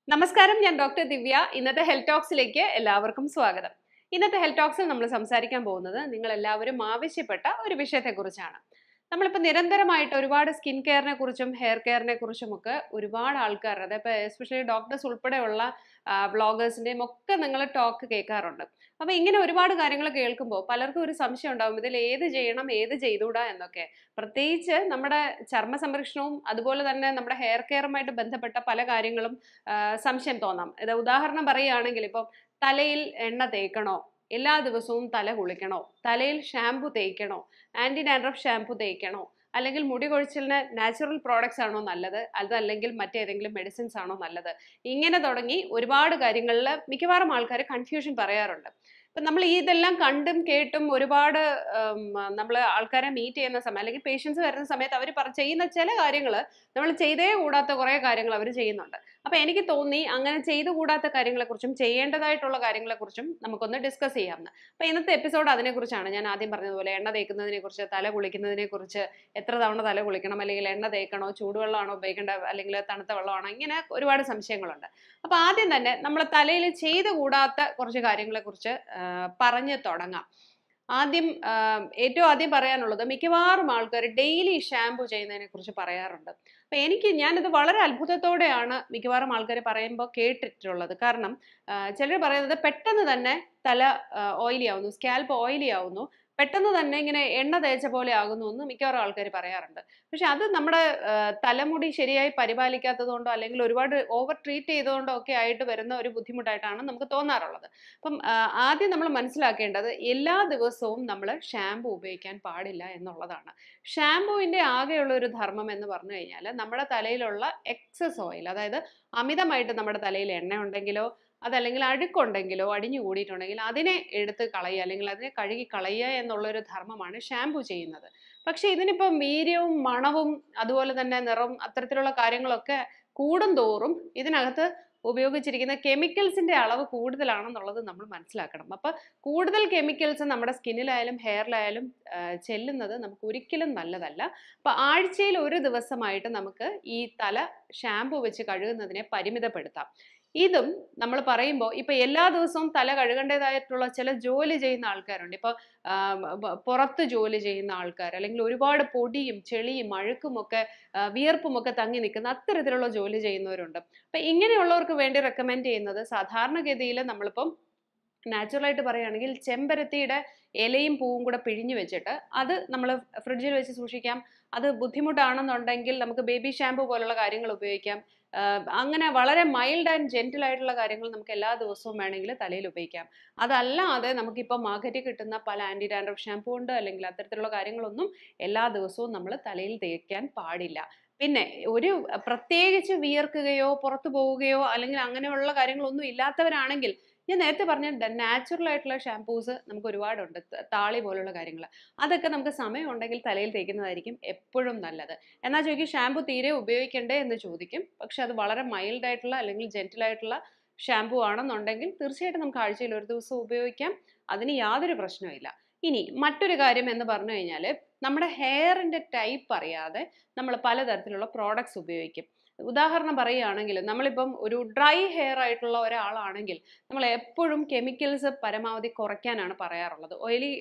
നമസ്കാരം ഞാൻ ഡോക്ടർ ദിവ്യ ഇന്നത്തെ ഹെൽത്ത് ടോക്സിലേക്ക് എല്ലാവർക്കും സ്വാഗതം ഇന്നത്തെ ഹെൽത്ത് ടോക്സിൽ നമ്മൾ സംസാരിക്കാൻ പോകുന്നത് നിങ്ങൾ എല്ലാവരും ആവശ്യപ്പെട്ട ഒരു വിഷയത്തെക്കുറിച്ചാണ് നമ്മളിപ്പോൾ നിരന്തരമായിട്ട് ഒരുപാട് സ്കിൻ കെയറിനെ കുറിച്ചും ഹെയർ കെയറിനെ കുറിച്ചും ഒക്കെ ഒരുപാട് ആൾക്കാർ അതായത് എസ്പെഷ്യലി ഡോക്ടേഴ്സ് ഉൾപ്പെടെയുള്ള വ്ളോഗേഴ്സിൻ്റെയും ഒക്കെ നിങ്ങൾ ടോക്ക് കേൾക്കാറുണ്ട് അപ്പോൾ ഇങ്ങനെ ഒരുപാട് കാര്യങ്ങൾ കേൾക്കുമ്പോൾ പലർക്കും ഒരു സംശയം ഉണ്ടാവും ഇതിൽ ഏത് ചെയ്യണം ഏത് ചെയ്തുകൂടാ എന്നൊക്കെ പ്രത്യേകിച്ച് നമ്മുടെ ചർമ്മ സംരക്ഷണവും അതുപോലെ തന്നെ നമ്മുടെ ഹെയർ കെയറുമായിട്ട് ബന്ധപ്പെട്ട പല കാര്യങ്ങളും ആ, സംശയം തോന്നാം ഇത് ഉദാഹരണം പറയുകയാണെങ്കിൽ ഇപ്പം തലയിൽ എണ്ണ തേക്കണോ എല്ലാ ദിവസവും തല കുളിക്കണോ തലയിൽ ഷാമ്പു തേക്കണോ ആൻറ്റി ഡാൻഡ്രഫ് ഷാമ്പു തേക്കണോ അല്ലെങ്കിൽ മുടി കൊഴിച്ചിലിന് നാച്ചുറൽ പ്രോഡക്ട്സ് ആണോ നല്ലത് അതല്ലെങ്കിൽ മറ്റേതെങ്കിലും മെഡിസിൻസ് ആണോ നല്ലത് ഇങ്ങനെ തുടങ്ങി ഒരുപാട് കാര്യങ്ങളിൽ മിക്കവാറും ആൾക്കാർ കൺഫ്യൂഷൻ പറയാറുണ്ട് ഇപ്പം നമ്മൾ ഇതെല്ലാം കണ്ടും കേട്ടും ഒരുപാട് നമ്മൾ ആൾക്കാരെ മീറ്റ് ചെയ്യുന്ന സമയം അല്ലെങ്കിൽ പേഷ്യൻസ് വരുന്ന സമയത്ത് അവർ പറ ചെയ്യുന്ന ചില കാര്യങ്ങൾ നമ്മൾ ചെയ്തേ കൂടാത്ത കുറേ കാര്യങ്ങൾ അവർ ചെയ്യുന്നുണ്ട് അപ്പോൾ എനിക്ക് തോന്നി അങ്ങനെ ചെയ്തു കൂടാത്ത കാര്യങ്ങളെക്കുറിച്ചും ചെയ്യേണ്ടതായിട്ടുള്ള കാര്യങ്ങളെക്കുറിച്ചും നമുക്കൊന്ന് ഡിസ്കസ് ചെയ്യാമെന്ന് അപ്പോൾ ഇന്നത്തെ എപ്പിസോഡ് അതിനെക്കുറിച്ചാണ് ഞാൻ ആദ്യം പറഞ്ഞതുപോലെ എണ്ണ തേക്കുന്നതിനെ കുറിച്ച് തല കുളിക്കുന്നതിനെ കുറിച്ച് എത്ര തവണ തല കുളിക്കണം അല്ലെങ്കിൽ എണ്ണ തേക്കണോ ചൂടുവെള്ളമാണോ ഉപയോഗിക്കേണ്ട അല്ലെങ്കിൽ തണുത്ത വെള്ളമാണോ ഇങ്ങനെ ഒരുപാട് സംശയങ്ങളുണ്ട് അപ്പോൾ ആദ്യം തന്നെ നമ്മൾ തലയിൽ ചെയ്തു കൂടാത്ത കുറച്ച് കാര്യങ്ങളെക്കുറിച്ച് ആ, പറഞ്ഞ് തുടങ്ങാം ആദ്യം ആ, ഏറ്റവും ആദ്യം പറയാനുള്ളത് മിക്കവാറും ആൾക്കാർ ഡെയിലി ഷാമ്പു ചെയ്യുന്നതിനെ കുറിച്ച് പറയാറുണ്ട് അപ്പൊ എനിക്ക് ഞാനിത് വളരെ അത്ഭുതത്തോടെയാണ് മിക്കവാറും ആൾക്കാർ പറയുമ്പോൾ കേട്ടിട്ടുള്ളത് കാരണം ചിലർ പറയുന്നത് പെട്ടെന്ന് തന്നെ തല ഓയിലി ആവുന്നു സ്കാൽപ്പ് ഓയിലി ആവുന്നു പെട്ടെന്ന് തന്നെ ഇങ്ങനെ എണ്ണ തേച്ച പോലെ ആകുന്നു എന്ന് മിക്കവാറും ആൾക്കാർ പറയാറുണ്ട് പക്ഷെ അത് നമ്മുടെ ആ, തലമുടി ശരിയായി പരിപാലിക്കാത്തത് കൊണ്ടോ അല്ലെങ്കിൽ ഒരുപാട് ഓവർ ട്രീറ്റ് ചെയ്തുകൊണ്ടോ ഒക്കെ ആയിട്ട് വരുന്ന ഒരു ബുദ്ധിമുട്ടായിട്ടാണ് നമുക്ക് തോന്നാറുള്ളത് അപ്പം ആ, ആദ്യം നമ്മൾ മനസ്സിലാക്കേണ്ടത് എല്ലാ ദിവസവും നമ്മൾ ഷാമ്പു ഉപയോഗിക്കാൻ പാടില്ല എന്നുള്ളതാണ് ഷാമ്പുവിൻ്റെ ആകെയുള്ള ഒരു ധർമ്മം എന്ന് പറഞ്ഞു കഴിഞ്ഞാൽ നമ്മുടെ തലയിലുള്ള എക്സസ് ഓയിൽ അതായത് അമിതമായിട്ട് നമ്മുടെ തലയിൽ എണ്ണ ഉണ്ടെങ്കിലോ അതല്ലെങ്കിൽ അഴുക്കുണ്ടെങ്കിലോ അടിഞ്ഞു കൂടിയിട്ടുണ്ടെങ്കിൽ അതിനെ എടുത്ത് കളയുക അല്ലെങ്കിൽ അതിനെ കഴുകി കളയുക എന്നുള്ളൊരു ധർമ്മമാണ് ഷാമ്പു ചെയ്യുന്നത് പക്ഷേ ഇതിനിപ്പം വീര്യവും മണവും അതുപോലെ തന്നെ നിറം അത്തരത്തിലുള്ള കാര്യങ്ങളൊക്കെ കൂടും തോറും ഇതിനകത്ത് ഉപയോഗിച്ചിരിക്കുന്ന കെമിക്കൽസിന്റെ അളവ് കൂടുതലാണെന്നുള്ളത് നമ്മൾ മനസ്സിലാക്കണം അപ്പോൾ കൂടുതൽ കെമിക്കൽസ് നമ്മുടെ സ്കിന്നിലായാലും ഹെയറിലായാലും ചെല്ലുന്നത് നമുക്ക് ഒരിക്കലും നല്ലതല്ല അപ്പോൾ ആഴ്ചയിൽ ഒരു ദിവസമായിട്ട് നമുക്ക് ഈ തല ഷാമ്പു വെച്ച് കഴുകുന്നതിനെ പരിമിതപ്പെടുത്താം ഇതും നമ്മൾ പറയുമ്പോൾ ഇപ്പൊ എല്ലാ ദിവസവും തല കഴുകേണ്ടതായിട്ടുള്ള ചില ജോലി ചെയ്യുന്ന ആൾക്കാരുണ്ട് ഇപ്പൊ ആ, ബ- പുറത്ത് ജോലി ചെയ്യുന്ന ആൾക്കാർ അല്ലെങ്കിൽ ഒരുപാട് പൊടിയും ചെളിയും അഴുക്കും ഒക്കെ ആ, വിയർപ്പും ഒക്കെ തങ്ങി നിൽക്കുന്ന അത്തരത്തിലുള്ള ജോലി ചെയ്യുന്നവരുണ്ട് അപ്പൊ ഇങ്ങനെയുള്ളവർക്ക് വേണ്ടി റെക്കമെൻഡ് ചെയ്യുന്നത് സാധാരണഗതിയിൽ നമ്മളിപ്പം നാച്ചുറലായിട്ട് പറയുകയാണെങ്കിൽ ചെമ്പരത്തിയുടെ ഇലയും പൂവും കൂടെ പിഴിഞ്ഞു വെച്ചിട്ട് അത് നമ്മൾ ഫ്രിഡ്ജിൽ വെച്ച് സൂക്ഷിക്കാം അത് ബുദ്ധിമുട്ടാണെന്നുണ്ടെങ്കിൽ നമുക്ക് ബേബി ഷാമ്പു പോലുള്ള കാര്യങ്ങൾ ഉപയോഗിക്കാം ആഹ് അങ്ങനെ വളരെ മൈൽഡ് ആൻഡ് ജെന്റിൽ ആയിട്ടുള്ള കാര്യങ്ങൾ നമുക്ക് എല്ലാ ദിവസവും വേണമെങ്കിൽ തലയിൽ ഉപയോഗിക്കാം അതല്ലാതെ നമുക്കിപ്പോൾ മാർക്കറ്റിൽ കിട്ടുന്ന പല ആൻറ്റി ഡാൻഡ്രഫ് ഷാമ്പു ഉണ്ട് അല്ലെങ്കിൽ അത്തരത്തിലുള്ള കാര്യങ്ങളൊന്നും എല്ലാ ദിവസവും നമ്മൾ തലയിൽ തേക്കാൻ പാടില്ല പിന്നെ ഒരു പ്രത്യേകിച്ച് വിയർക്കുകയോ പുറത്തു പോവുകയോ അല്ലെങ്കിൽ അങ്ങനെയുള്ള കാര്യങ്ങളൊന്നും ഇല്ലാത്തവരാണെങ്കിൽ ഞാൻ നേരത്തെ പറഞ്ഞ നാച്ചുറൽ ആയിട്ടുള്ള ഷാംപൂസ് നമുക്ക് ഒരുപാടുണ്ട് ത- താളി പോലുള്ള കാര്യങ്ങൾ അതൊക്കെ നമുക്ക് സമയമുണ്ടെങ്കിൽ തലയിൽ തേക്കുന്നതായിരിക്കും എപ്പോഴും നല്ലത് എന്നാൽ ചോദിക്കും ഷാമ്പു തീരെ ഉപയോഗിക്കണ്ടേ എന്ന് ചോദിക്കും പക്ഷെ അത് വളരെ മൈൽഡ് ആയിട്ടുള്ള അല്ലെങ്കിൽ ജെന്റിൽ ആയിട്ടുള്ള ഷാമ്പു ആണെന്നുണ്ടെങ്കിൽ തീർച്ചയായിട്ടും നമുക്ക് ആഴ്ചയിൽ ഒരു ദിവസം ഉപയോഗിക്കാം അതിന് യാതൊരു പ്രശ്നവുമില്ല ഇനി മറ്റൊരു കാര്യം എന്ന് പറഞ്ഞു കഴിഞ്ഞാൽ നമ്മുടെ ഹെയറിൻ്റെ ടൈപ്പ് അറിയാതെ നമ്മൾ പലതരത്തിലുള്ള പ്രോഡക്ട്സ് ഉപയോഗിക്കും ഉദാഹരണം പറയുകയാണെങ്കിൽ നമ്മളിപ്പം ഒരു ഡ്രൈ ഹെയർ ആയിട്ടുള്ള ഒരാളാണെങ്കിൽ നമ്മൾ എപ്പോഴും കെമിക്കൽസ് പരമാവധി കുറയ്ക്കാനാണ് പറയാറുള്ളത് ഓയിലി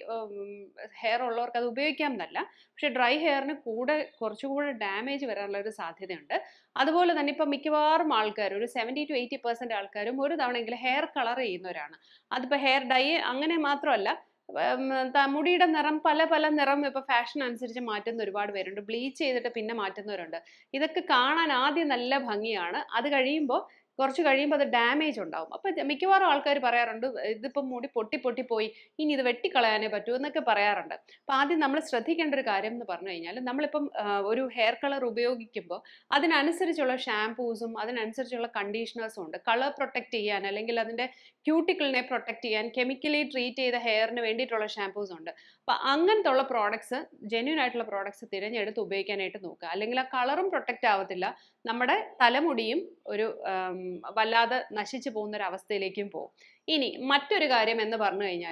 ഹെയർ ഉള്ളവർക്ക് അത് ഉപയോഗിക്കാം എന്നല്ല പക്ഷെ ഡ്രൈ ഹെയറിന് കൂടെ കുറച്ചുകൂടെ ഡാമേജ് വരാനുള്ള ഒരു സാധ്യതയുണ്ട് അതുപോലെ തന്നെ ഇപ്പം മിക്കവാറും ആൾക്കാർ ഒരു സെവൻറ്റി ടു എയ്റ്റി പെർസെൻറ്റ് ആൾക്കാരും ഒരു തവണയെങ്കിലും ഹെയർ കളർ ചെയ്യുന്നവരാണ് അതിപ്പോൾ ഹെയർ ഡൈ അങ്ങനെ മാത്രമല്ല ഉം, ത- മുടിയുടെ നിറം പല പല നിറം ഇപ്പോൾ ഫാഷൻ അനുസരിച്ച് മാറ്റുന്ന ഒരുപാട് പേരുണ്ട് ബ്ലീച്ച് ചെയ്തിട്ട് പിന്നെ മാറ്റുന്നവരുണ്ട് ഇതൊക്കെ കാണാൻ ആദ്യം നല്ല ഭംഗിയാണ് അത് കഴിയുമ്പോൾ കുറച്ച് കഴിയുമ്പോൾ അത് ഡാമേജ് ഉണ്ടാവും അപ്പോൾ മിക്കവാറും ആൾക്കാർ പറയാറുണ്ട് ഇതിപ്പം മുടി പൊട്ടി പൊട്ടി പോയി ഇനി ഇത് വെട്ടിക്കളയാനേ പറ്റൂ എന്നൊക്കെ പറയാറുണ്ട് അപ്പോൾ ആദ്യം നമ്മൾ ശ്രദ്ധിക്കേണ്ട ഒരു കാര്യം എന്ന് പറഞ്ഞു കഴിഞ്ഞാൽ നമ്മളിപ്പം ആ, ഒരു ഹെയർ കളർ ഉപയോഗിക്കുമ്പോൾ അതിനനുസരിച്ചുള്ള ഷാംപൂസും അതിനനുസരിച്ചുള്ള കണ്ടീഷണേഴ്സും ഉണ്ട് കളർ പ്രൊട്ടക്റ്റ് ചെയ്യാൻ അല്ലെങ്കിൽ അതിൻ്റെ ക്യൂട്ടിക്കിളിനെ പ്രൊട്ടക്റ്റ് ചെയ്യാൻ കെമിക്കലി ട്രീറ്റ് ചെയ്ത ഹെയറിന് വേണ്ടിയിട്ടുള്ള ഷാംപൂസ് ഉണ്ട് അപ്പോൾ അങ്ങനത്തെ ഉള്ള പ്രോഡക്ട്സ് ജെന്യൂൻ ആയിട്ടുള്ള പ്രോഡക്ട്സ് തിരഞ്ഞെടുത്ത് ഉപയോഗിക്കാനായിട്ട് നോക്കുക അല്ലെങ്കിൽ ആ കളറും പ്രൊട്ടക്റ്റ് ആവത്തില്ല നമ്മുടെ തലമുടിയും ഒരു ആം, വല്ലാതെ നശിച്ചു പോകുന്ന ഒരു അവസ്ഥയിലേക്കും പോകും ഇനി മറ്റൊരു കാര്യം എന്ന് പറഞ്ഞു കഴിഞ്ഞാൽ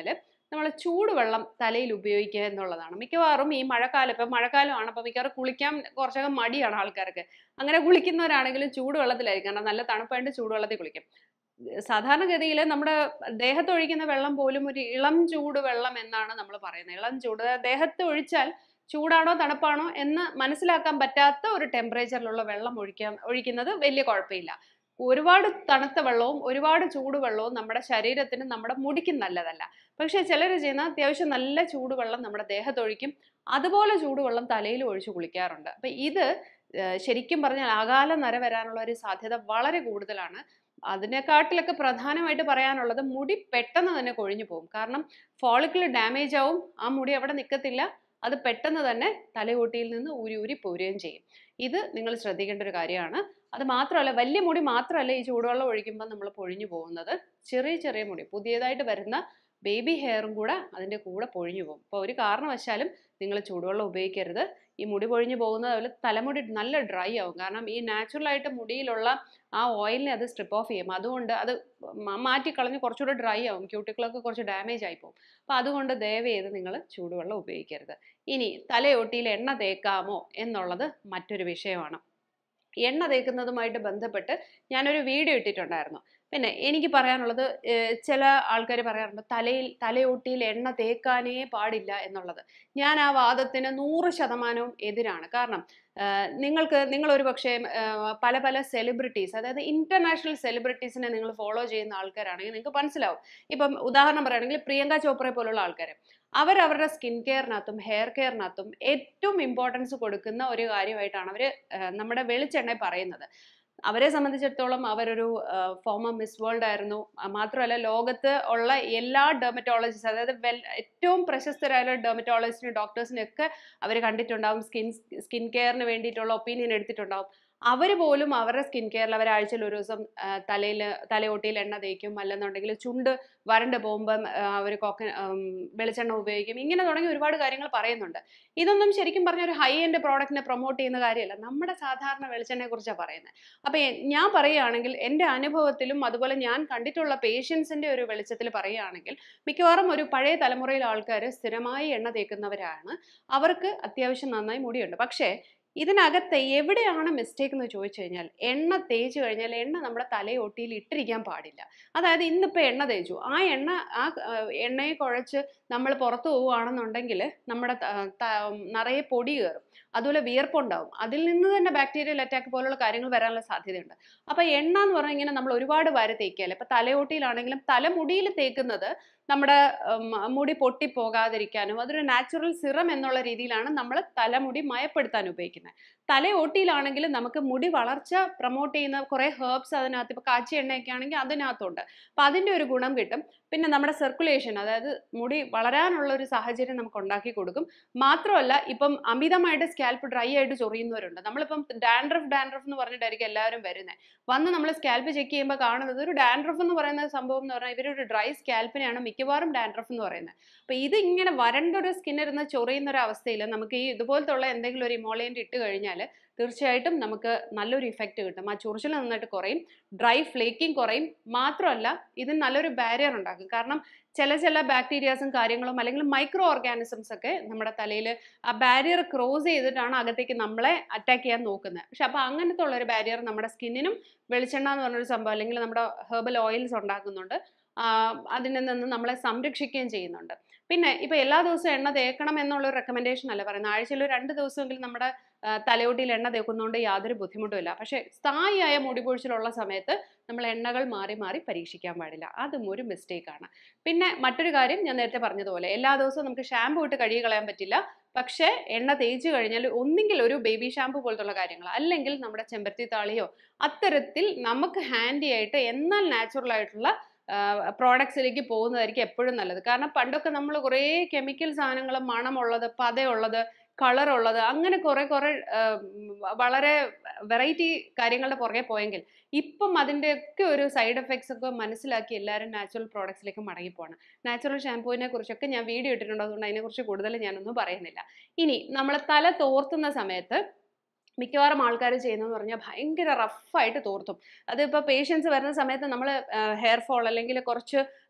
നമ്മൾ ചൂടുവെള്ളം തലയിൽ ഉപയോഗിക്കുക എന്നുള്ളതാണ് മിക്കവാറും ഈ മഴക്കാലം ഇപ്പം മഴക്കാലമാണ് അപ്പം മിക്കവാറും കുളിക്കാൻ കുറച്ചൊക്കെ മടിയാണ് ആൾക്കാർക്ക് അങ്ങനെ കുളിക്കുന്നവരാണെങ്കിലും ചൂടുവെള്ളത്തിലായിരിക്കും കാരണം നല്ല തണുപ്പായിട്ട് ചൂടുവെള്ളത്തിൽ കുളിക്കും സാധാരണഗതിയിൽ നമ്മുടെ ദേഹത്ത് ഒഴിക്കുന്ന വെള്ളം പോലും ഒരു ഇളം ചൂട് വെള്ളം എന്നാണ് നമ്മൾ പറയുന്നത് ഇളം ചൂട് ദേഹത്ത് ഒഴിച്ചാൽ ചൂടാണോ തണുപ്പാണോ എന്ന് മനസ്സിലാക്കാൻ പറ്റാത്ത ഒരു ടെമ്പറേച്ചറിലുള്ള വെള്ളം ഒഴിക്കാൻ ഒഴിക്കുന്നത് വലിയ കുഴപ്പമില്ല ഒരുപാട് തണുത്ത വെള്ളവും ഒരുപാട് ചൂടുവെള്ളവും നമ്മുടെ ശരീരത്തിന് നമ്മുടെ മുടിക്കും നല്ലതല്ല പക്ഷേ ചിലർ ചെയ്യുന്ന അത്യാവശ്യം നല്ല ചൂടുവെള്ളം നമ്മുടെ ദേഹത്തൊഴിക്കും അതുപോലെ ചൂടുവെള്ളം തലയിൽ ഒഴിച്ച് കുളിക്കാറുണ്ട് അപ്പം ഇത് ഏഹ് ശരിക്കും പറഞ്ഞാൽ അകാല നര വരാനുള്ള ഒരു സാധ്യത വളരെ കൂടുതലാണ് അതിനെക്കാട്ടിലൊക്കെ പ്രധാനമായിട്ട് പറയാനുള്ളത് മുടി പെട്ടെന്ന് തന്നെ കൊഴിഞ്ഞു പോകും കാരണം ഫോളിക്കിൾ ഡാമേജ് ആവും ആ മുടി അവിടെ നിൽക്കത്തില്ല അത് പെട്ടെന്ന് തന്നെ തലയോട്ടിയിൽ നിന്ന് ഊരി ഊരി പോരുകയും ചെയ്യും ഇത് നിങ്ങൾ ശ്രദ്ധിക്കേണ്ട ഒരു കാര്യമാണ് അത് മാത്രമല്ല വലിയ മുടി മാത്രമല്ല ഈ ചൂടുവെള്ളം ഒഴിക്കുമ്പോൾ നമ്മൾ പൊഴിഞ്ഞു പോകുന്നത് ചെറിയ ചെറിയ മുടി പുതിയതായിട്ട് വരുന്ന ബേബി ഹെയറും കൂടെ അതിൻ്റെ കൂടെ പൊഴിഞ്ഞു പോകും അപ്പോൾ ഒരു കാരണവശാലും നിങ്ങൾ ചൂടുവെള്ളം ഉപയോഗിക്കരുത് ഈ മുടി പൊഴിഞ്ഞു പോകുന്നത് അതുപോലെ തലമുടി നല്ല ഡ്രൈ ആവും കാരണം ഈ നാച്ചുറലായിട്ട് മുടിയിലുള്ള ആ ഓയിലിനെ അത് സ്ട്രിപ്പ് ഓഫ് ചെയ്യും അതുകൊണ്ട് അത് മ- മാറ്റിക്കളഞ്ഞ് കുറച്ചുകൂടെ ഡ്രൈ ആവും ക്യൂട്ടിക്കിളൊക്കെ കുറച്ച് ഡാമേജ് ആയി പോകും അപ്പോൾ അതുകൊണ്ട് ദയവ് ചെയ്ത് നിങ്ങൾ ചൂടുവെള്ളം ഉപയോഗിക്കരുത് ഇനി തലയൊട്ടിയിൽ എണ്ണ തേക്കാമോ എന്നുള്ളത് മറ്റൊരു വിഷയമാണ് എണ്ണ തേക്കുന്നതുമായിട്ട് ബന്ധപ്പെട്ട് ഞാനൊരു വീഡിയോ ഇട്ടിട്ടുണ്ടായിരുന്നു പിന്നെ എനിക്ക് പറയാനുള്ളത് ഏഹ് ചില ആൾക്കാർ പറയാറുണ്ട് തലയിൽ തലയൊട്ടിയിൽ എണ്ണ തേക്കാനേ പാടില്ല എന്നുള്ളത് ഞാൻ ആ വാദത്തിന് നൂറ് ശതമാനവും എതിരാണ് കാരണം ആഹ് നിങ്ങൾക്ക് നിങ്ങൾ ഒരു പക്ഷേ ആഹ് പല പല സെലിബ്രിറ്റീസ് അതായത് ഇന്റർനാഷണൽ സെലിബ്രിറ്റീസിനെ നിങ്ങൾ ഫോളോ ചെയ്യുന്ന ആൾക്കാരാണെങ്കിൽ നിങ്ങൾക്ക് മനസ്സിലാവും ഇപ്പം ഉദാഹരണം പറയുകയാണെങ്കിൽ പ്രിയങ്ക ചോപ്രയെ പോലുള്ള ആൾക്കാർ അവരവരുടെ സ്കിൻ കെയറിനകത്തും ഹെയർ കെയറിനകത്തും ഏറ്റവും ഇമ്പോർട്ടൻസ് കൊടുക്കുന്ന ഒരു കാര്യമായിട്ടാണ് അവർ നമ്മുടെ വെളിച്ചെണ്ണ പറയുന്നത് അവരെ സംബന്ധിച്ചിടത്തോളം അവരൊരു ഫോമർ മിസ് വേൾഡ് ആയിരുന്നു ആ, മാത്രമല്ല ലോകത്ത് ഉള്ള എല്ലാ ഡെർമറ്റോളജിസ്റ്റ് അതായത് വെൽ ഏറ്റവും പ്രശസ്തരായ ഡെർമറ്റോളജിസ്റ്റിനും ഡോക്ടേഴ്സിനും ഒക്കെ അവർ കണ്ടിട്ടുണ്ടാവും സ്കിൻ സ്കിൻ കെയറിന് വേണ്ടിയിട്ടുള്ള ഒപ്പീനിയൻ എടുത്തിട്ടുണ്ടാവും അവർ പോലും അവരുടെ സ്കിൻ കെയറിൽ അവർ ആഴ്ചയിൽ ഒരു ദിവസം തലയിൽ തലയോട്ടിയിൽ എണ്ണ തേക്കും അല്ലെന്നുണ്ടെങ്കിൽ ചുണ്ട് വരണ്ട് പോകുമ്പം അവർ കോക്ക ഉം, വെളിച്ചെണ്ണ ഉപയോഗിക്കും ഇങ്ങനെ തുടങ്ങി ഒരുപാട് കാര്യങ്ങൾ പറയുന്നുണ്ട് ഇതൊന്നും ശരിക്കും പറഞ്ഞ ഒരു ഹൈ എൻഡ് പ്രോഡക്റ്റിനെ പ്രൊമോട്ട് ചെയ്യുന്ന കാര്യമല്ല നമ്മുടെ സാധാരണ വെളിച്ചെണ്ണയെ കുറിച്ചാണ് പറയുന്നത് അപ്പം ഞാൻ പറയുകയാണെങ്കിൽ എൻ്റെ അനുഭവത്തിലും അതുപോലെ ഞാൻ കണ്ടിട്ടുള്ള പേഷ്യൻസിൻ്റെ ഒരു വെളിച്ചത്തിൽ പറയുകയാണെങ്കിൽ മിക്കവാറും ഒരു പഴയ തലമുറയിലെ ആൾക്കാർ സ്ഥിരമായി എണ്ണ തേക്കുന്നവരാണ് അവർക്ക് അത്യാവശ്യം നന്നായി മുടിയുണ്ട് പക്ഷേ ഇതിനകത്ത് എവിടെയാണ് മിസ്റ്റേക്ക് എന്ന് ചോദിച്ചു കഴിഞ്ഞാൽ എണ്ണ തേച്ച് കഴിഞ്ഞാൽ എണ്ണ നമ്മുടെ തലയൊട്ടിയിൽ ഇട്ടിരിക്കാൻ പാടില്ല അതായത് ഇന്നിപ്പോൾ എണ്ണ തേച്ചു ആ എണ്ണ ആ ആ, എണ്ണയെ കുഴച്ച് നമ്മൾ പുറത്ത് പോവുകയാണെന്നുണ്ടെങ്കിൽ നമ്മുടെ ത- ത- നിറയെ പൊടി കയറും അതുപോലെ വിയർപ്പുണ്ടാവും അതിൽ നിന്ന് തന്നെ ബാക്ടീരിയൽ അറ്റാക്ക് പോലുള്ള കാര്യങ്ങൾ വരാനുള്ള സാധ്യതയുണ്ട് അപ്പോൾ എണ്ണ എന്ന് പറഞ്ഞാൽ ഇങ്ങനെ നമ്മൾ ഒരുപാട് വാര തേക്കിയാൽ ഇപ്പം തലയോട്ടിയിലാണെങ്കിലും തലമുടിയിൽ തേക്കുന്നത് നമ്മുടെ ഉം, മുടി പൊട്ടിപ്പോകാതിരിക്കാനും അതൊരു നാച്ചുറൽ സിറം എന്നുള്ള രീതിയിലാണ് നമ്മൾ തലമുടി മയപ്പെടുത്താൻ ഉപയോഗിക്കുന്നത് തലയോട്ടിയിലാണെങ്കിലും നമുക്ക് മുടി വളർച്ച പ്രൊമോട്ട് ചെയ്യുന്ന കുറേ ഹേർബ്സ് അതിനകത്ത് ഇപ്പോൾ കാച്ചി എണ്ണയൊക്കെ ആണെങ്കിൽ അതിനകത്തുണ്ട് അപ്പം അതിൻ്റെ ഒരു ഗുണം കിട്ടും പിന്നെ നമ്മുടെ സർക്കുലേഷൻ അതായത് മുടി വളരാനുള്ള ഒരു സാഹചര്യം നമുക്ക് ഉണ്ടാക്കി കൊടുക്കും മാത്രമല്ല ഇപ്പം അമിതമായിട്ട് സ്കാൽപ്പ് ഡ്രൈ ആയിട്ട് ചൊറിയുന്നവരുണ്ട് നമ്മളിപ്പം ഡാൻഡ്രഫ് ഡാൻഡ്രഫ് എന്ന് പറഞ്ഞിട്ടായിരിക്കും എല്ലാവരും വരുന്നത് വന്ന് നമ്മൾ സ്കാൽപ്പ് ചെക്ക് ചെയ്യുമ്പോൾ കാണുന്നത് ഒരു ഡാൻഡ്രഫ് എന്ന് പറയുന്ന സംഭവം എന്ന് പറഞ്ഞാൽ ഇവരൊരു ഡ്രൈ സ്കാൽപ്പിനെയാണ് മിക്കവാറും ഡാൻഡ്രഫ് എന്ന് പറയുന്നത് അപ്പോൾ ഇത് ഇങ്ങനെ വരണ്ട ഒരു സ്കിന്നിരുന്ന് ചൊറിയുന്ന ഒരു അവസ്ഥയിൽ നമുക്ക് ഈ ഇതുപോലത്തെ ഉള്ള എന്തെങ്കിലും ഒരു ഇമോളിയൻ്റ് ഇട്ട് കഴിഞ്ഞാൽ തീർച്ചയായിട്ടും നമുക്ക് നല്ലൊരു ഇഫക്റ്റ് കിട്ടും ആ ചൊറിച്ചിൽ നന്നായിട്ട് കുറയും ഡ്രൈ ഫ്ലേക്കിംഗ് കുറയും മാത്രമല്ല ഇതിന് നല്ലൊരു ബാരിയർ ഉണ്ടാക്കും കാരണം ചില ചില ബാക്ടീരിയാസും കാര്യങ്ങളും അല്ലെങ്കിൽ മൈക്രോ ഓർഗാനിസംസ് ഒക്കെ നമ്മുടെ തലയിൽ ആ ബാരിയർ ക്രോസ് ചെയ്തിട്ടാണ് അകത്തേക്ക് നമ്മളെ അറ്റാക്ക് ചെയ്യാൻ നോക്കുന്നത് പക്ഷെ അപ്പോൾ അങ്ങനത്തെ ഉള്ള ഒരു ബാരിയർ നമ്മുടെ സ്കിന്നിനും വെളിച്ചെണ്ണ എന്ന് പറഞ്ഞൊരു സംഭവം അല്ലെങ്കിൽ നമ്മുടെ ഹെർബൽ ഓയിൽസ് ഉണ്ടാക്കുന്നുണ്ട് ആ, അതിൽ നിന്ന് നമ്മളെ സംരക്ഷിക്കുകയും ചെയ്യുന്നുണ്ട് പിന്നെ ഇപ്പോൾ എല്ലാ ദിവസവും എണ്ണ തേക്കണം എന്നുള്ള ഒരു റെക്കമെൻഡേഷൻ അല്ല പറയുന്നത് ആഴ്ചയിൽ ഒരു രണ്ട് ദിവസമെങ്കിലും നമ്മുടെ ആ, തലയോട്ടിയിൽ എണ്ണ തേക്കുന്നതുകൊണ്ട് യാതൊരു ബുദ്ധിമുട്ടുമില്ല പക്ഷേ സ്ഥായിയായ മുടി പൊഴിച്ചിലുള്ള സമയത്ത് നമ്മൾ എണ്ണകൾ മാറി മാറി പരീക്ഷിക്കാൻ പാടില്ല അതും ഒരു മിസ്റ്റേക്കാണ് പിന്നെ മറ്റൊരു കാര്യം ഞാൻ നേരത്തെ പറഞ്ഞതുപോലെ എല്ലാ ദിവസവും നമുക്ക് ഷാമ്പു ഇട്ട് കഴുകി കളയാൻ പറ്റില്ല പക്ഷേ എണ്ണ തേച്ച് കഴിഞ്ഞാൽ ഒന്നെങ്കിൽ ഒരു ബേബി ഷാമ്പു പോലത്തുള്ള കാര്യങ്ങൾ അല്ലെങ്കിൽ നമ്മുടെ ചെമ്പരത്തി താളിയോ അത്തരത്തിൽ നമുക്ക് ഹാൻഡി ആയിട്ട് എന്നാൽ നാച്ചുറൽ ആയിട്ടുള്ള പ്രോഡക്ട്സിലേക്ക് പോകുന്നതായിരിക്കും എപ്പോഴും നല്ലത് കാരണം പണ്ടൊക്കെ നമ്മൾ കുറേ കെമിക്കൽ സാധനങ്ങൾ മണമുള്ളത് പതയുള്ളത് കളറുള്ളത് അങ്ങനെ കുറെ കുറെ ആ, ഉം, വളരെ വെറൈറ്റി കാര്യങ്ങളുടെ പുറകെ പോയെങ്കിൽ ഇപ്പം അതിൻ്റെയൊക്കെ ഒരു സൈഡ് എഫക്ട്സ് ഒക്കെ മനസ്സിലാക്കി എല്ലാവരും നാച്ചുറൽ പ്രോഡക്ട്സിലേക്ക് മടങ്ങിപ്പോവാണ് നാച്ചുറൽ ഷാമ്പൂവിനെ കുറിച്ചൊക്കെ ഞാൻ വീഡിയോ ഇട്ടിട്ടുണ്ട് അതുകൊണ്ട് അതിനെക്കുറിച്ച് കൂടുതൽ ഞാനൊന്നും പറയുന്നില്ല ഇനി നമ്മൾ തല തോർത്തുന്ന സമയത്ത് മിക്കവാറും ആൾക്കാർ ചെയ്യുന്നതെന്ന് പറഞ്ഞാൽ ഭയങ്കര റഫായിട്ട് തോർത്തും അതിപ്പോൾ പേഷ്യൻസ് വരുന്ന സമയത്ത് നമ്മൾ ഹെയർ ഫോൾ അല്ലെങ്കിൽ കുറച്ച്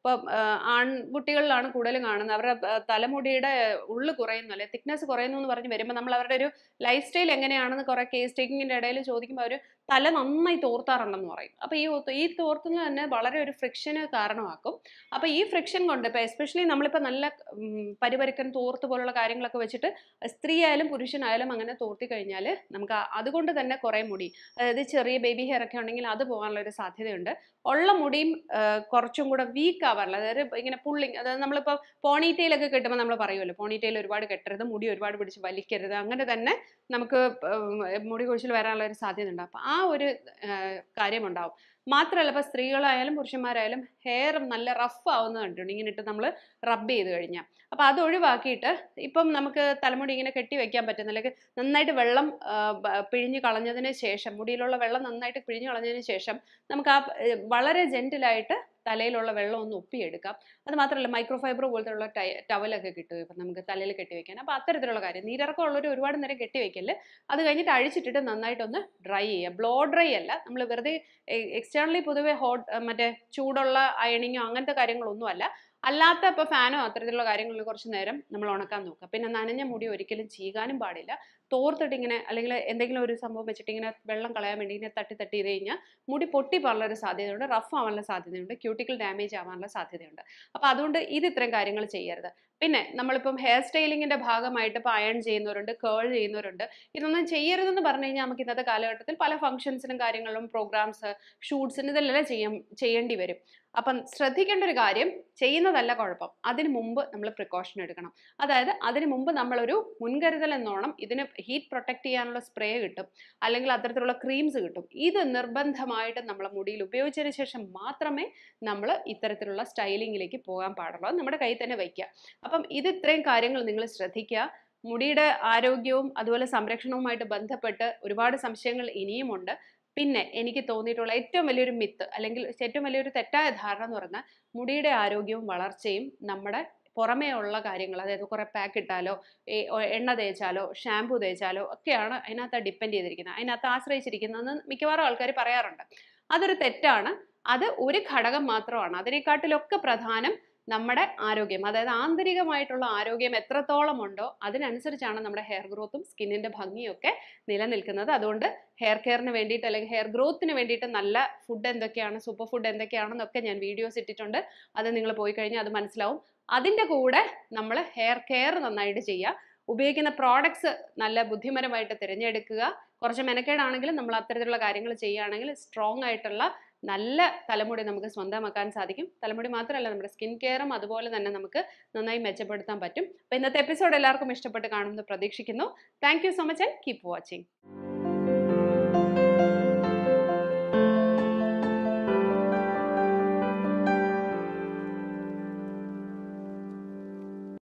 ഇപ്പം ആ, ആൺകുട്ടികളിലാണ് കൂടുതലും കാണുന്നത് അവരുടെ ആ, തലമുടിയുടെ ഉള്ളു കുറയുന്നു അല്ലെ തിക്നെസ് കുറയുന്നു എന്ന് പറഞ്ഞ് വരുമ്പോൾ നമ്മൾ അവരുടെ ഒരു ലൈഫ് സ്റ്റൈൽ എങ്ങനെയാണെന്ന് കുറെ കേസ് ടേക്കിങ്ങിന്റെ ഇടയിൽ ചോദിക്കുമ്പോൾ അവർ തല നന്നായി തോർത്താറുണ്ടെന്ന് പറയും അപ്പോൾ ഈ ഒത്ത് ഈ തോർത്തുന്നത് തന്നെ വളരെ ഒരു ഫ്രിക്ഷന് കാരണമാക്കും അപ്പോൾ ഈ ഫ്രിക്ഷൻ കൊണ്ട് ഇപ്പോൾ എസ്പെഷ്യലി നമ്മളിപ്പോൾ നല്ല ഉം, പരിപരുക്കൻ തോർത്ത് പോലുള്ള കാര്യങ്ങളൊക്കെ വെച്ചിട്ട് സ്ത്രീ ആയാലും പുരുഷനായാലും അങ്ങനെ തോർത്തി കഴിഞ്ഞാൽ നമുക്ക് ആ- അതുകൊണ്ട് തന്നെ കുറേ മുടി അതായത് ചെറിയ ബേബി ഹെയർ ഒക്കെ ഉണ്ടെങ്കിൽ അത് പോകാനുള്ള ഒരു സാധ്യതയുണ്ട് ഉള്ള മുടിയും ആ, കുറച്ചും കൂടെ വീക്ക് ആവാറില്ല അതായത് ഇങ്ങനെ പുള്ളിങ് അതായത് നമ്മളിപ്പോൾ പോണിറ്റെയിലൊക്കെ കെട്ടുമ്പോൾ നമ്മൾ പറയുമല്ലോ പോണിറ്റെയിൽ ഒരുപാട് കെട്ടരുത് മുടി ഒരുപാട് പിടിച്ച് വലിക്കരുത് അങ്ങനെ തന്നെ നമുക്ക് ഉം, മുടി കൊഴിച്ചിൽ വരാനുള്ള ഒരു സാധ്യത ഉണ്ട് അപ്പോൾ ആ ഒരു ആ, കാര്യമുണ്ടാവും മാത്രമല്ല ഇപ്പോൾ സ്ത്രീകളായാലും പുരുഷന്മാരായാലും ഹെയർ നല്ല റഫ് ആവുന്നത് കണ്ടിട്ടുണ്ട് ഇങ്ങനെ ഇട്ട് നമ്മൾ റബ്ബ് ചെയ്ത് കഴിഞ്ഞാൽ അപ്പോൾ അത് ഒഴിവാക്കിയിട്ട് ഇപ്പം നമുക്ക് തലമുടി ഇങ്ങനെ കെട്ടി വെക്കാൻ പറ്റുന്ന അല്ലെങ്കിൽ നന്നായിട്ട് വെള്ളം ആ, ബ- പിഴിഞ്ഞ് കളഞ്ഞതിന് ശേഷം മുടിയിലുള്ള വെള്ളം നന്നായിട്ട് പിഴിഞ്ഞ് കളഞ്ഞതിന് ശേഷം നമുക്ക് ആ ഏ, വളരെ ജെന്റിലായിട്ട് തലയിലുള്ള വെള്ളം ഒന്ന് ഒപ്പിയെടുക്കാം അത് മാത്രമല്ല മൈക്രോ ഫൈബർ പോലത്തെ ഉള്ള ടൈ ടവലൊക്കെ കിട്ടും ഇപ്പം നമുക്ക് തലയിൽ കെട്ടി വെക്കാൻ അപ്പോൾ അത്തരത്തിലുള്ള കാര്യം നീരിറക്കമുള്ളവർ ഒരുപാട് നേരം കെട്ടി വെക്കല് അത് കഴിഞ്ഞിട്ട് അഴിച്ചിട്ടിട്ട് നന്നായിട്ടൊന്ന് ഡ്രൈ ചെയ്യുക ബ്ലോ ഡ്രൈ അല്ല നമ്മൾ വെറുതെ എക്സ്റ്റേണലി പൊതുവെ ഹോട്ട് മറ്റേ ചൂടുള്ള അയണിങ്ങോ അങ്ങനത്തെ കാര്യങ്ങളൊന്നും അല്ല അല്ലാത്ത ഇപ്പോൾ ഫാനോ അത്തരത്തിലുള്ള കാര്യങ്ങളിൽ കുറച്ച് നേരം നമ്മൾ ഉണക്കാൻ നോക്കുക പിന്നെ നനഞ്ഞ മുടി ഒരിക്കലും ചീകാനും പാടില്ല തോർത്തിട്ട് ഇങ്ങനെ അല്ലെങ്കിൽ എന്തെങ്കിലും ഒരു സംഭവം വെച്ചിട്ട് ഇങ്ങനെ വെള്ളം കളയാൻ വേണ്ടി ഇങ്ങനെ തട്ടി തട്ടി ചെയ്ത് കഴിഞ്ഞാൽ മുടി പൊട്ടി പോകാനുള്ള ഒരു സാധ്യതയുണ്ട് റഫ് ആവാനുള്ള സാധ്യതയുണ്ട് ക്യൂട്ടിക്കൽ ഡാമേജ് ആവാനുള്ള സാധ്യതയുണ്ട് അപ്പോൾ അതുകൊണ്ട് ഇത് ഇത്രയും കാര്യങ്ങൾ ചെയ്യരുത് പിന്നെ നമ്മളിപ്പം ഹെയർ സ്റ്റൈലിങ്ങിന്റെ ഭാഗമായിട്ട് ഇപ്പോൾ അയൺ ചെയ്യുന്നവരുണ്ട് കേൾ ചെയ്യുന്നവരുണ്ട് ഇതൊന്നും ചെയ്യരുതെന്ന് പറഞ്ഞു കഴിഞ്ഞാൽ നമുക്ക് ഇന്നത്തെ കാലഘട്ടത്തിൽ പല ഫംഗ്ഷൻസിനും കാര്യങ്ങളിലും പ്രോഗ്രാംസ് ഷൂട്ട്സിന് ഇതെല്ലാം ചെയ്യാൻ ചെയ്യേണ്ടി വരും അപ്പം ശ്രദ്ധിക്കേണ്ട ഒരു കാര്യം ചെയ്യുന്നതല്ല കുഴപ്പം അതിന് മുമ്പ് നമ്മൾ പ്രിക്കോഷൻ എടുക്കണം അതായത് അതിന് മുമ്പ് നമ്മളൊരു മുൻകരുതൽ എന്നോണം ഇതിന് ഹീറ്റ് പ്രൊട്ടക്ട് ചെയ്യാനുള്ള സ്പ്രേ കിട്ടും അല്ലെങ്കിൽ അത്തരത്തിലുള്ള ക്രീംസ് കിട്ടും ഇത് നിർബന്ധമായിട്ട് നമ്മളെ മുടിയിൽ ഉപയോഗിച്ചതിന് ശേഷം മാത്രമേ നമ്മൾ ഇത്തരത്തിലുള്ള സ്റ്റൈലിങ്ങിലേക്ക് പോകാൻ പാടുള്ളൂ അത് നമ്മുടെ കയ്യിൽ തന്നെ വയ്ക്കുക അപ്പം ഇത് ഇത്രയും കാര്യങ്ങൾ നിങ്ങൾ ശ്രദ്ധിക്കുക മുടിയുടെ ആരോഗ്യവും അതുപോലെ സംരക്ഷണവുമായിട്ട് ബന്ധപ്പെട്ട് ഒരുപാട് സംശയങ്ങൾ ഇനിയുമുണ്ട് പിന്നെ എനിക്ക് തോന്നിയിട്ടുള്ള ഏറ്റവും വലിയൊരു മിത്ത് അല്ലെങ്കിൽ ഏറ്റവും വലിയൊരു തെറ്റായ ധാരണ എന്ന് പറഞ്ഞാൽ മുടിയുടെ ആരോഗ്യവും വളർച്ചയും നമ്മുടെ പുറമേ ഉള്ള കാര്യങ്ങൾ അതായത് കുറേ പാക്ക് ഇട്ടാലോ ഈ ഒ- എണ്ണ തേച്ചാലോ ഷാമ്പു തേച്ചാലോ ഒക്കെയാണ് അതിനകത്ത് ഡിപ്പെൻഡ് ചെയ്തിരിക്കുന്നത് അതിനകത്ത് ആശ്രയിച്ചിരിക്കുന്നതെന്ന് മിക്കവാറും ആൾക്കാർ പറയാറുണ്ട് അതൊരു തെറ്റാണ് അത് ഒരു ഘടകം മാത്രമാണ് അതിനെക്കാട്ടിലൊക്കെ പ്രധാനം നമ്മുടെ ആരോഗ്യം അതായത് ആന്തരികമായിട്ടുള്ള ആരോഗ്യം എത്രത്തോളം ഉണ്ടോ അതിനനുസരിച്ചാണ് നമ്മുടെ ഹെയർ ഗ്രോത്തും സ്കിന്നിന്റെ ഭംഗിയും ഒക്കെ നിലനിൽക്കുന്നത് അതുകൊണ്ട് ഹെയർ കെയറിന് വേണ്ടിയിട്ട് അല്ലെങ്കിൽ ഹെയർ ഗ്രോത്തിന് വേണ്ടിയിട്ട് നല്ല ഫുഡ് എന്തൊക്കെയാണ് സൂപ്പർ ഫുഡ് എന്തൊക്കെയാണെന്നൊക്കെ ഞാൻ വീഡിയോസ് ഇട്ടിട്ടുണ്ട് അത് നിങ്ങൾ പോയി കഴിഞ്ഞാൽ അത് മനസ്സിലാവും അതിൻ്റെ കൂടെ നമ്മൾ ഹെയർ കെയർ നന്നായിട്ട് ചെയ്യുക ഉപയോഗിക്കുന്ന പ്രോഡക്ട്സ് നല്ല ബുദ്ധിപരമായിട്ട് തിരഞ്ഞെടുക്കുക കുറച്ച് മെനക്കേടാണെങ്കിലും നമ്മൾ അത്തരത്തിലുള്ള കാര്യങ്ങൾ ചെയ്യുകയാണെങ്കിൽ സ്ട്രോങ് ആയിട്ടുള്ള നല്ല തലമുടി നമുക്ക് സ്വന്തമാക്കാൻ സാധിക്കും തലമുടി മാത്രമല്ല നമ്മുടെ സ്കിൻ കെയറും അതുപോലെ തന്നെ നമുക്ക് നന്നായി മെച്ചപ്പെടുത്താൻ പറ്റും അപ്പോൾ ഇന്നത്തെ എപ്പിസോഡ് എല്ലാവർക്കും ഇഷ്ടപ്പെട്ട് കാണുമെന്ന് പ്രതീക്ഷിക്കുന്നു thank you so much and keep watching